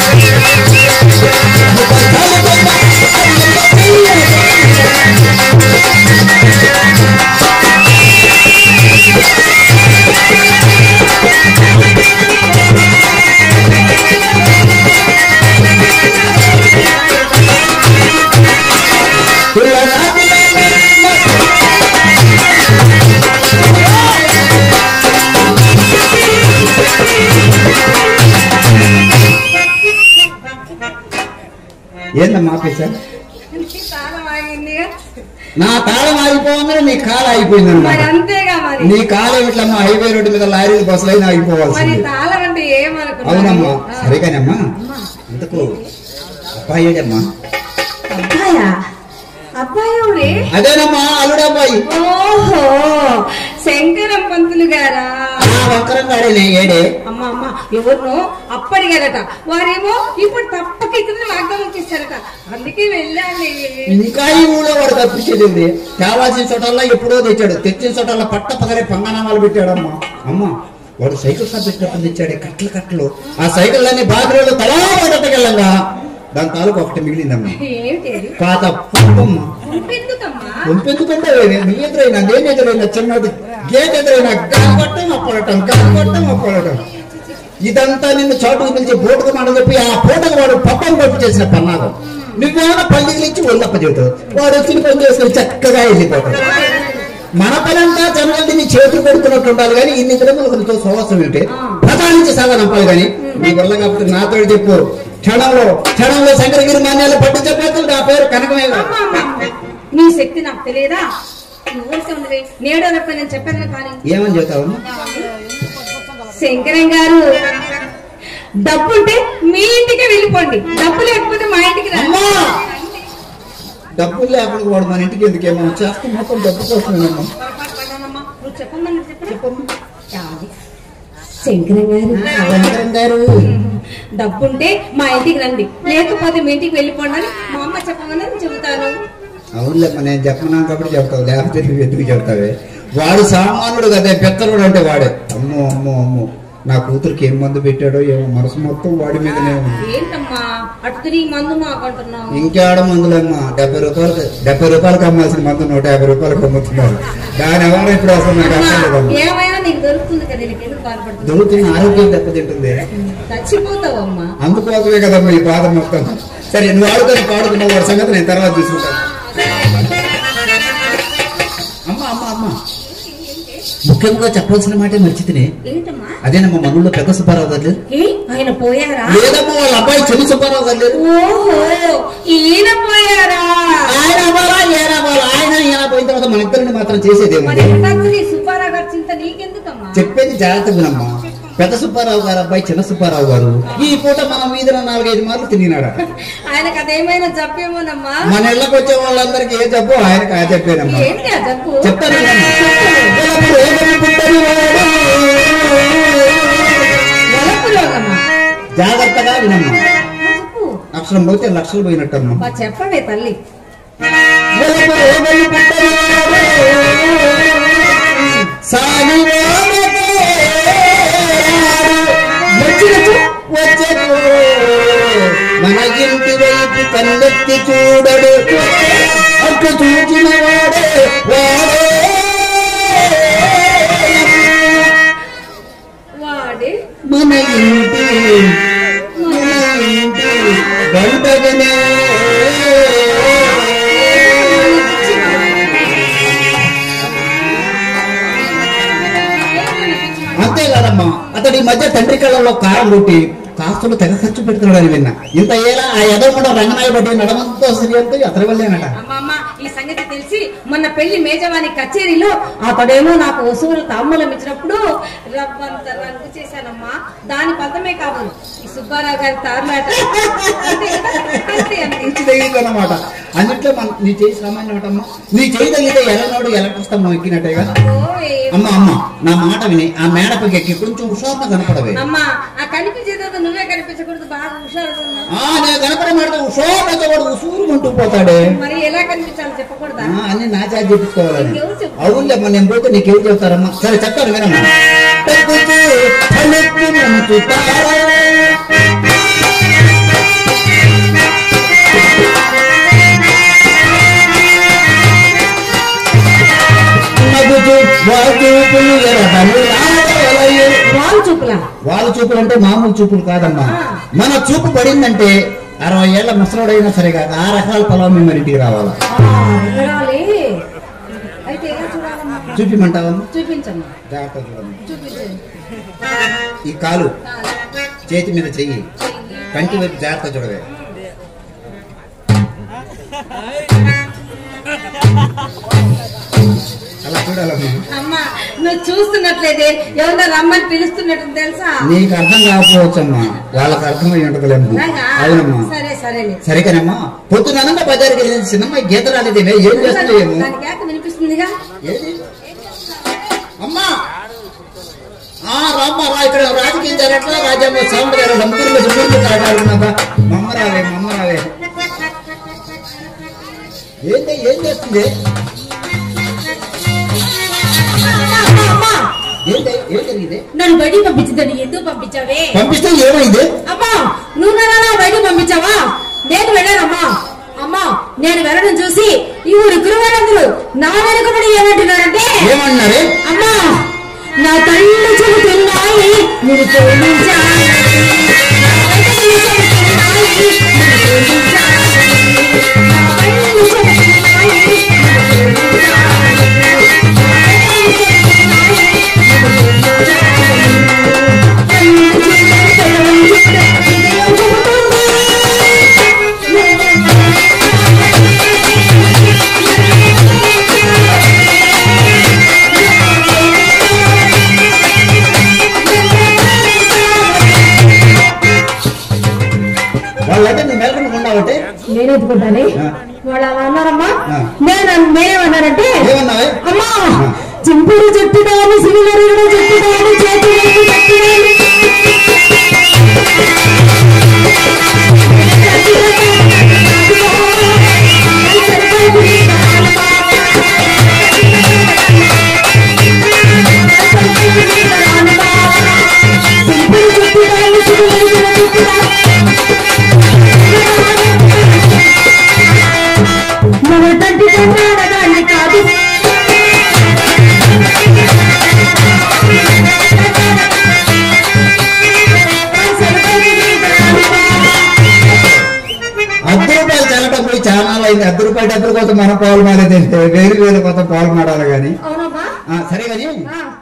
ఏందమ్మా ఆపేశా తాళం ఆగింది నా తాళం ఆగిపోగానే నీ కాలు మరి ఆగిపోయిందన్నమాట అంతేగా మరి నీ కాలు ఏమిట్లమ్మా హైవే రోడ్డు మీద లారీలు బస్సులు అయినా మరి ఆగిపోవాల్సింది తాళం అంటే ఏమనుకున్నావు అవునమ్మా ఆ. సరే కానమ్మా ఇంతకు అబ్బాయి ఏడమ్మా అబ్బాయా అబ్బాయి ఎవరే అదేనమ్మా అల్లుడు అబ్బాయి ఓహో శంకరం పంతులు గారా ఆ వంకరం గాడే ఏడే అమ్మ అమ్మ ఎవరినో అప్పడిగారట వారేమో ఇప్పుడు తప్పక ఇక్కడ వాగ్దానం చేశారట అందుకే వెళ్ళాలి ఇంకా ఈ ఊళ్ళో వాడు తప్పించేది ఉంది కావాల్సిన చోటల్లా ఎప్పుడో తెచ్చాడు తెచ్చిన చోటల్లా పట్ట పగలే పంగనామాలు పెట్టాడమ్మా అమ్మా వాడు సైకిల్ షాప్ పెట్టినప్పుడు తెచ్చాడే కట్టలు కట్టలు ఆ సైకిల్ అన్ని బాధ్యులు తలా పడటకెళ్ళంగా దాని తాలూకు ఒకటి మిగిలిందమ్మా ఏమిటి అది? పాత పంపమ్మ పంపెందుకమ్మా పంపెందుకంటే నీ ఎదురైనా నేను ఎదురైనా చిన్నది గేట్ ఎదురైనా గాలిపట్టం అప్పడటం గాలిపట్టం అప్పడటం ఇదంతా నిన్ను చాటుకు పిలిచి బోటుకు మాట చెప్పి ఆ పూటకు వాడు పప్పం కొట్టు చేసిన పన్నాగం నువ్వేమైనా పల్లికి ఇచ్చి ఒళ్ళప్ప చెబుతావు వాడు వచ్చిన పని చేసుకుని చక్కగా వెళ్ళిపోతాడు మన పనంతా జనాలు నీ చేతులు పెడుతున్నట్టు ఉండాలి కానీ ఇన్ని దినములతో సోవసం ఏంటి ప్రధానించి సాగా నంపాలి కానీ నీ వల్ల కాబట్టి నాతో చెప్పు క్షణంలో క్షణంలో శంకరగిరి మాన్యాలు పట్టు చెప్పేది నా పేరు కనకమే కాదు. అమ్మ, అమ్మ, అమ్మ. నీ శక్తి నాకు తెలియదా నువ్వు ఉండవే నేడో రేపు నేను చెప్పాను కానీ ఏమని చెబుతావమ్మా శంకరం గారు డబ్బుంటే మీ ఇంటికి వెళ్ళిపోండి డబ్బు లేకపోతే మా ఇంటికి రండి. అమ్మా డబ్బులు లేకుండా వాడు మన ఇంటికి ఎందుకు ఏమో చేస్తే మొత్తం డబ్బు కోసమేనమ్మా పొరపాటు పడ్డానమ్మా. నువ్వు చెప్పమని చెప్పమ్మా శంకరం గారు వెంకటం గారు డబ్బుంటే మా ఇంటికి రండి లేకపోతే మీ ఇంటికి వెళ్ళిపోండి అని మా అమ్మ చెప్పమని చెబుతాను అవునులేమ్మా నేను చెప్పనా కాబట్టి చెప్తావు లేకపోతే నువ్వు ఎందుకు చెప్తావే వాడు సామాన్యుడు కదా పెత్తరుడు అంటే వాడే అమ్మో అమ్మో అమ్మో నా కూతురికి ఏం మందు పెట్టాడో ఏమో మనసు మొత్తం వాడి మీదనే ఉంది ఏంటమ్మా అటు తిరిగి మందు మాకు అంటున్నావు ఇంకేడ మందులమ్మా డెబ్బై రూపాయలకి డెబ్బై రూపాయలకి అమ్మాల్సిన మందు నూట యాభై రూపాయలకి అమ్ముతున్నారు దాని ఎవరు ఇప్పుడు అసలు నాకు అమ్మా, అర్థం లేదమ్మా ఏమైనా నీకు దొరుకుతుంది కదా నీకు ఎందుకు బాధపడుతుంది దొరుకుతున్న ఆరోగ్యం దెబ్బతింటుంది చచ్చిపోతావమ్మా అందుకోసమే కదమ్మా ఈ బాధ మొత్తం సరే నువ్వు ఆడుకొని పాడుకున్న వాడి సంగతి నేను తర్వాత చూసుకుంటాను అమ్మ అమ్మ అమ్మ ముఖ్యంగా చెప్పాల్సిన మాటే మర్చితినే ఏంటమ్మా అదేనమ్మా మనలో పెద్ద సుబ్బారావు గారు లేరు ఏ ఆయన పోయారా లేదమ్మా వాళ్ళ అబ్బాయి చిన్న సుబ్బారావు గారు లేరు ఓహో ఈయన పోయారా ఆయన అవ్వాలా ఈయన అవ్వాలా ఆయన ఈయన పోయిన తర్వాత మన ఇద్దరిని మాత్రం చేసేదేమో మరి ఎట్లాగో నీ సుబ్బారావు గారి చింత నీకెందుకమ్మా చెప్పేది జాగ్రత్తగా వినమ్మా పెద్ద సుబ్బారావు గారు అబ్బాయి చిన్న సుబ్బారావు గారు ఈ పూట మన వీధిలో నాలుగైదు మార్లు తిరిగినాడు ఆయనకు అదేమైనా చెప్పేమోనమ్మా మన ఇళ్ళకి వచ్చే వాళ్ళందరికీ ఏ జబ్బు ఆయనకు ఆ చెప్పేనమ్మా ఏంటి ఆ జబ్బు చెప్తాను వినమ్మా. చెప్పు. ఎలపు రోగము పుట్టని వాడు. వలపు రోగమా జాగ్రత్తగా వినమ్మా ఆ, చెప్పు అక్షరం పోతే లక్షలు పోయినట్టమ్మా బా చెప్పవే తల్లి ఎలపు రోగము పుట్టని వాడు. సాగి వాడకే వచ్చినచు వచ్చెను. మన ఇంటి వైపు కన్నెత్తి చూడడు అటు చూచిన వాడే వాడే వాడే మన ఇంటి మన ఇంటి గంటగనే అంతేకాదమ్మా అతడి ఈ మధ్య తండ్రి కళ్ళలో కారం కొట్టి కాస్తులు తెగ ఖర్చు పెడుతున్నాడని విన్నా ఇంత ఏలా ఆ ఎదవకుండా రంగనాయ బట్టి నడమంతో సిరియంతో అతడి వల్లేనట అమ్మమ్మ ఈ సంగతి తెలిసి మొన్న పెళ్లి మేజవాని కచేరీలో అతడేమో నాకు వసూలు తాంబూలం ఇచ్చినప్పుడు రవ్వంత రంగు చేశానమ్మా దాని ఫలితమే కావాలి ఈ సుబ్బారావు గారి తారులాట అంతే కదా? అంతే అంతే ఇచ్చి తగిలిందన్నమాట అన్నిట్లో మన నీ చేయి సామాన్యమటమ్మా నీ చేయి తగిలితే ఎలనోడు ఎలక్ట్రిస్తాం ఎక్కినట్టేగా ఓ, ఏ- అమ్మ అమ్మ నా మాట విని ఆ మేడపైకి ఎక్కి కొంచెం హుషారుగా కనపడవే అమ్మా ఆ కనిపించేదో నువ్వే కనిపించకూడదు బాగా హుషారుగా ఉన్నావు ఆ నేను కనపడే మాట హుషారుగా వాడు ఉసూరుమంటూ పోతాడే మరి ఎలా కనిపించాలో చెప్పకూడదా ఆ, అన్ని నా చేత చెప్పించుకోవాలని నీకెవరు చెప్తారు? అవునులేమ్మా నేను పోతే నీకెవరు చెప్తారమ్మా సరే చెప్తాను వినమ్మా తగ్గుతూ తలెత్తి మంచు తార. చూపులు ఎరగను నావలయు. వాళ్ళు చూపులా వాళ్ళ చూపులు అంటే మామూలు చూపులు కాదమ్మా ఆ. మన చూపు పడిందంటే అరవై ఏళ్ల ముసలోడైనా సరే కాదు ఆ రకాల పొలం మేము మన ఇంటికి రావాలా వివరాలే అయితే ఎలా చూడాలమ్మా చూపిమంటావా చూపించమ్మా జాగ్రత్త చూడమ్మా చూపించండి ఈ కాలు కాలు, చేతి మీద చెయ్యి చెయ్యి. కంటి వైపు జాగ్రత్త చూడవే అలా చూడాలమ్మా అమ్మా నువ్వు చూస్తున్నట్లేదే ఎవరన్నా రమ్మని పిలుస్తున్నట్టు తెలుసా నీకు అర్థం కాకపోవచ్చమ్మా వాళ్ళకి అర్థమై ఉంటదిలేమ్మా అలాగా? అవునమ్మా సరే సరేలే సరేకానమ్మా పొద్దుననంగా బజార్కి వెళ్ళిన చిన్నమ్మ గీత రాలేదేమే ఏం చేస్తున్నాయేమో దాని కేక వినిపిస్తుందిగా ఏది? అమ్మా ఆ రామ్మ రా ఇక్కడ రాజకీయం జరగట్లా రాజ్యాంగ సౌండ్ గారు ముగ్గురు సుమూర్తి కాడాడుకున్నాక మమ్మ రావే మమ్మ రావే ఏంటి ఏం చేస్తుంది అమ్మా, అమ్మా, ఏంటి ఏం జరిగింది నన్ను బయటికి పంపించదని ఎందుకు పంపించావే పంపిస్తే ఏమైంది అమ్మా నువ్వు నన్ను బయటికి పంపించావా నేను వెళ్ళానమ్మా అమ్మా నేను వెళ్ళడం చూసి ఈ ఊరి గురువారందరూ నా వెనుకబడి ఏమంటున్నారంటే ఏమన్నారే అమ్మా నా కళ్ళు చెబుతున్నాయి నేను ప్రేమించాలి నా కళ్ళు చెబుతున్నాయి, నిన్ను ప్రేమించాలి. నా కళ్ళు చెబుతున్నాయి, నిన్ను ప్రేమించాలి. నా కళ్ళు చెబుతున్నాయి, నిన్ను ప్రేమించాలి. కళ్ళు చెబుతున్నాయి, కళ్ళు చెబుతున్నాయి, హృదయం చెబుతుంది. వాళ్ళంటే నీ మెలకుండా ఉన్నావంటే నేను ఎత్తుకుంటానే ఆ. వాళ్ళు అలా అన్నారమ్మా ఆ. నేను నేనేమన్నానంటే ఏమన్నావే అమ్మా ఆ. చింపుడు చెట్టుదాని సిరిగరుగుడు చెట్టుదాని చేతి వైపు చెట్టుదాని చింపుడు చెట్టుదాని సిరిగరుగుడు చెట్టుదాని మన తండ్రి కన్నాడగాన్ని కాదు అర్ధ రూపాయలు చల్లటం పోయి చాలా అయింది అర్ధ రూపాయల డబ్బుల కోసం మన పాలు మారేది వేరు వేల కోసం పాలు మాడాలి కానీ అవునమ్మా సరే కానీ ఆ.